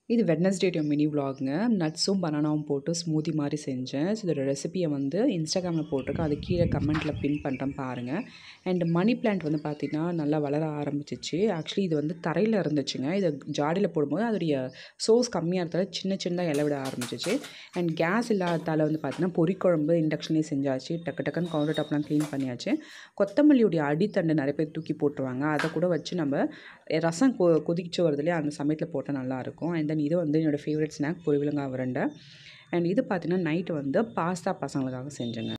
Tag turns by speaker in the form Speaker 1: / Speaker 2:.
Speaker 1: இது Wednesday mini விலாகுங்க நட்ஸும் பனானாவும் போட்டு smoothie மாதிரி செஞ்சேன் ஸோ இதோட ரெசிபியை வந்து இன்ஸ்டாகிராமில் போட்டிருக்கேன் அது கீழே கமெண்ட்டில் பின் பண்ணுறேன் பாருங்கள் அண்ட் மணி பிளான்ட் வந்து பார்த்திங்கன்னா நல்லா வளர ஆரம்பிச்சிச்சு ஆக்சுவலி இது வந்து தரையில் இருந்துச்சுங்க இதை ஜாடியில் போடும்போது அதோடைய சோர்ஸ் கம்மியாக இருக்கிறதால சின்ன சின்னதாக இலை விட ஆரம்பிச்சிச்சு அண்ட் கேஸ் இல்லாததால் வந்து பார்த்திங்கன்னா பொரிக்குழம்பு இண்டக்ஷன்லேயே செஞ்சாச்சு டக்கு டக்குன்னு கவுண்டர் டாப்லாம் க்ளீன் பண்ணியாச்சு கொத்தமல்லியுடைய அடித்தண்டு நிறைய பேர் தூக்கி போட்டுருவாங்க அதை கூட வச்சு நம்ம ரசம் கொ கொதிச்சு வருதுலேயே அந்த சமயத்தில் போட்டால் நல்லாயிருக்கும் அண்ட் தென் இது வந்து என்னோடய ஃபேவரட் ஸ்நாக் பொரிவிலங்காய் உருண்டை அண்ட் இது பார்த்திங்கன்னா நைட்டு வந்து பாஸ்தா பசங்களுக்காக செஞ்சேங்க